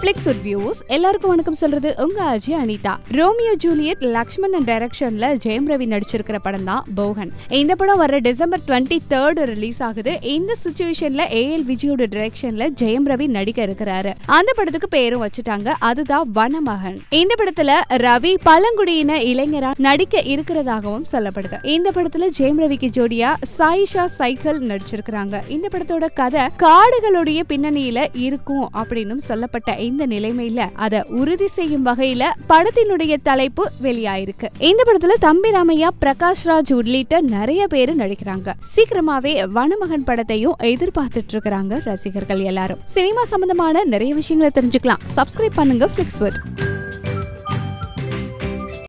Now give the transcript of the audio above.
flex views எல்லாருக்கும் வணக்கம் சொல்றது உங்க அஜய் அனிதா ரோமியோ ஜூலியட் லக்ஷ்மணன் டைரக்ஷன்ல ஜெயம் ரவி நடிச்சிருக்கிற படம் தான் போகன் இந்த படம் வர டிசம்பர் டுவெண்ட்டி தேர்ட் ரிலீஸ் ஆகுது இந்த சுச்சுவேஷன்ல ஏஎல் விஜயோட டைரக்ஷன்ல ஜெயம் ரவி நடிக்க இருக்கிறாரு அந்த படத்துக்கு பேரும் வச்சுட்டாங்க அதுதான் வனமகன் இந்த படத்துல ரவி பழங்குடியின இளைஞரா நடிக்க இருக்கிறதாகவும் சொல்லப்படுது இந்த படத்துல ஜெயம் ரவிக்கு ஜோடியா சாயிஷா சைக்கிள் நடிச்சிருக்கிறாங்க இந்த படத்தோட கதை காடுகளுடைய பின்னணியில இருக்கும் அப்படின்னு சொல்லப்பட்ட இந்த நிலைமையில அதை உறுதி செய்யும் வகையில படத்தினுடைய தலைப்பு வெளியாயிருக்கு இந்த படத்துல தம்பி ராமையா பிரகாஷ் ராஜ் உள்ளிட்ட நிறைய பேரு நடிக்கிறாங்க சீக்கிரமாவே வனமகன் படத்தையும் எதிர்பார்த்துட்டு இருக்கிறாங்க ரசிகர்கள் எல்லாரும் சினிமா சம்பந்தமான நிறைய விஷயங்களை தெரிஞ்சுக்கலாம் சப்ஸ்கிரைப் பண்ணுங்க பிளிக்ஸ்வர்ட்